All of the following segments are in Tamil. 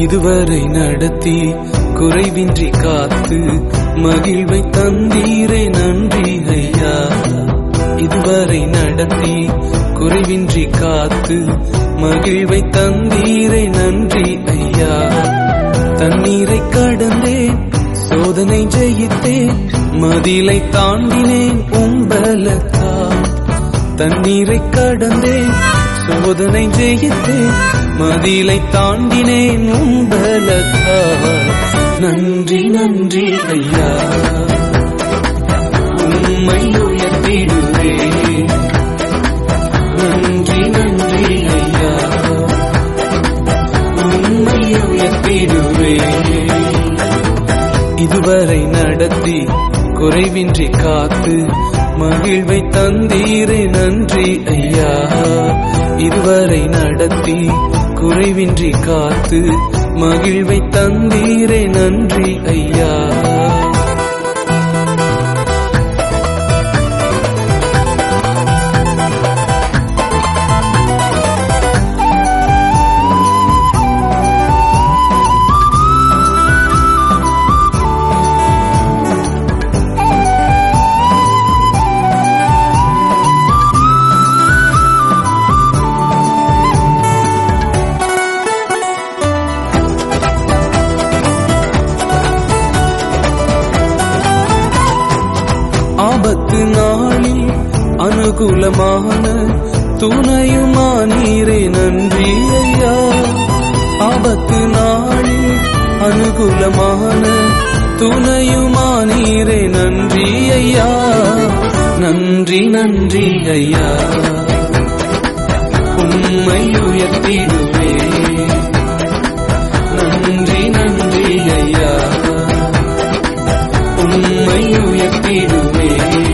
இதுவரை நடத்தி குறைவின்றி காத்து மகிழ்வை தந்தீரே நன்றி ஐயா இதுவரை நடத்தி குறைவின்றி காத்து மகிழ்வை தந்தீரே நன்றி ஐயா தண்ணீரை கடந்தேன் சோதனை ஜெயித்தேன் மதிலை தாண்டினேன் உம்பலத்தால் தண்ணீரை கடந்தேன் சோதனை ஜெயித்தேன் மதிலை தாண்டினேன் உம்பலத்தால் நன்றி நன்றி ஐயா உம்மை உயர்த்திடுவேன் நன்றி நன்றி ஐயா உம்மை உயர்த்திடுவேன் இதுவரை நடத்தி குறைவின்றி காத்து மகிழ்வை தந்தீரே நன்றி ஐயா இதுவரை நடத்தி குறைவின்றி காத்து மகிழ்வை தந்தீரே நன்றி ஐயா ஆபத்து நாளில் அனுகூலமான துணையுமானீரே நன்றி ஐயா ஆபத்து நாளில் அனுகூலமான துணையுமானீரே நன்றி ஐயா நன்றி நன்றி ஐயா உம்மை உயர்த்திடுவே நன்றி நன்றி ஐயா உம்மை உயர்த்திடுவே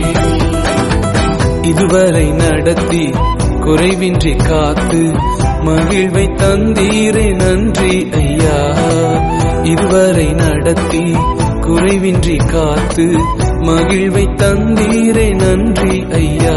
இதுவரை நடத்தி குறைவின்றி காத்து மகிழ்வை தந்தீரே நன்றி ஐயா இதுவரை நடத்தி குறைவின்றி காத்து மகிழ்வை தந்தீரே நன்றி ஐயா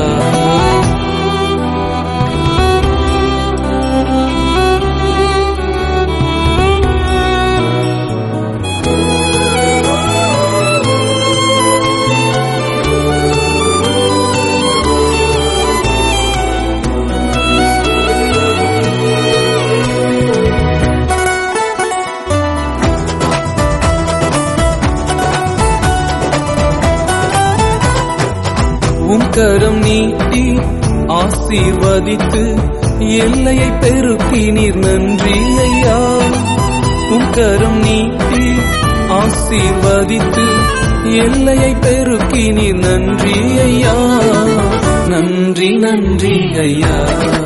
உம் கரம் நீட்டி ஆசீர்வதித்து எல்லையை பெருக்கினீர் நன்றி ஐயா உம் கரம் நீட்டி ஆசீர்வதித்து எல்லையை பெருக்கினீர் நன்றி ஐயா நன்றி நன்றி ஐயா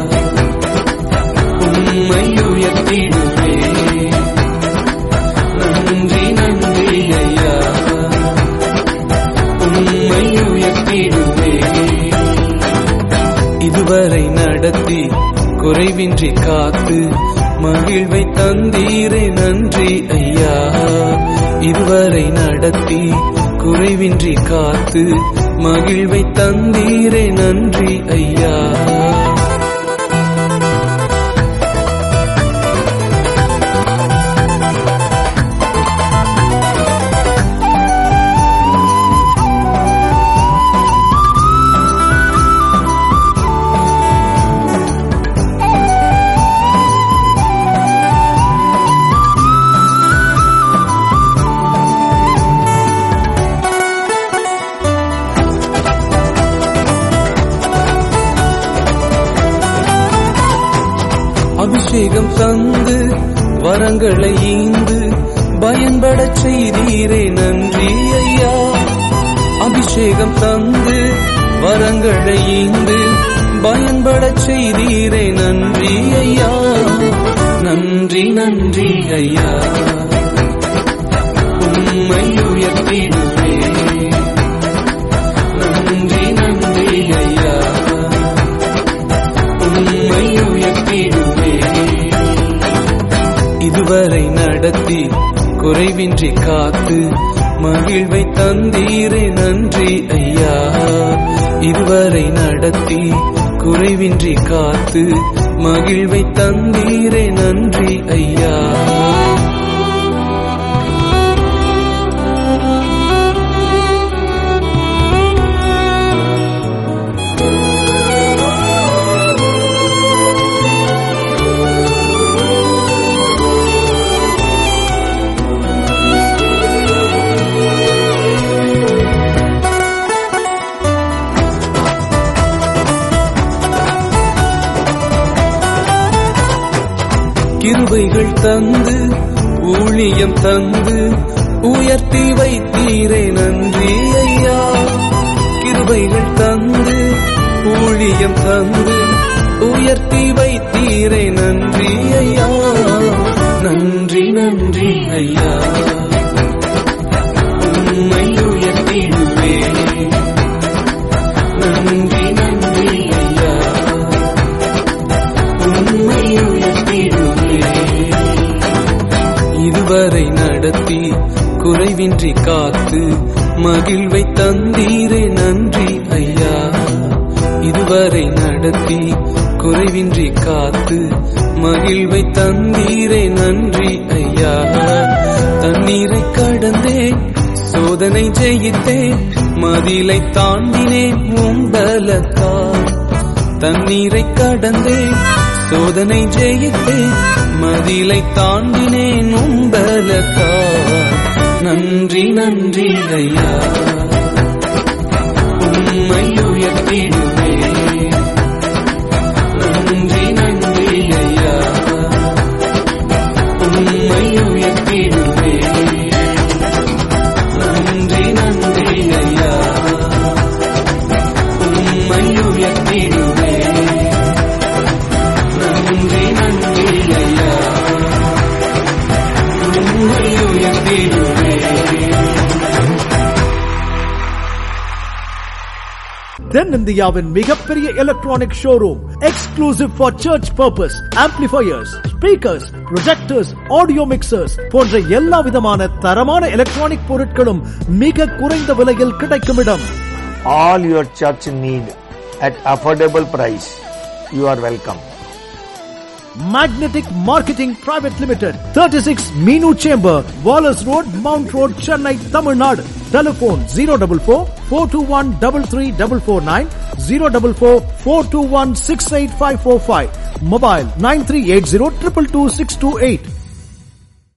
உம்மை உயர்த்திடுவே நன்றி நன்றி ஐயா உம்மை உயர்த்திடுவே இதுவரை நடத்தி குறைவின்றி காத்து மகிழ்வை தந்தீரே நன்றி ஐயா இதுவரை நடத்தி குறைவின்றி காத்து மகிழ்வை தந்தீரே நன்றி ஐயா அபிஷேகம் தந்து வரங்களை ஈந்து பயன்படச் செய்தீரே நன்றி ஐயா அபிஷேகம் தந்து வரங்களை ஈந்து பயன்படச் செய்தீரே நன்றி ஐயா நன்றி நன்றி ஐயா உம்மை உயர்த்திடுவே நன்றி நன்றி ஐயா உம்மை உயர்த்திடுவே இதுவரை நடத்தி குறைவின்றி காத்து மகிழ்வை தந்தீரே நன்றி ஐயா இதுவரை நடத்தி குறைவின்றி காத்து மகிழ்வை தந்தீரே நன்றி ஐயா கிருபைகள் தந்து ஊழியம் தந்து உயர்த்தி வைத்தீரே நன்றி ஐயா கிருபைகள் தந்து ஊழியம் தந்து உயர்த்தி வைத்தீரே நன்றி ஐயா நன்றி நன்றி ஐயா உம்மை உயர்த்திடுவே நன்றி நன்றி ஐயா உம்மை உயர்த்திடுவே இதுவரை நடத்தி குறைவின்றி காத்து மகிழ்வை தந்தீரே நன்றி ஐயா இதுவரை நடத்தி குறைவின்றி காத்து மகிழ்வை தந்தீரே நன்றி ஐயா தண்ணீரை கடந்தேன் சோதனை ஜெயித்தேன் மதிலை தாண்டினேன் உம்பலத்தால் தண்ணீரை கடந்தேன் சோதனை ஜெயித்தேன் மதிலை தாண்டினேன் உம்பலத்தா நன்றி நன்றி ஐயா உம்மை உயர்த்திடுவே நன்றி நன்றி ஐயா உம்மை உயர்த்திடுவே நன்றி நன்றி ஐயா உம்மை உயர்த்திடுவே நன்றி நன்றி ஐயா உம்மை உயர்த்திடுவே தென்னிந்தியாவின் மிகப்பெரிய electronic showroom exclusive for church purpose amplifiers speakers projectors audio mixers போன்ற எல்லா விதமான தரமான எலக்ட்ரானிக் பொருட்களும் மிக குறைந்த விலையில் கிடைக்கும் இடம் all your church need at affordable price. You are welcome. Magnetic marketing private limited thirty six Meenu chamber Wallace road mount road Chennai Tamil Nadu telephone zero double four four two one double three double four nine zero double four four two one six eight five four five mobile nine three eight zero triple two six two eight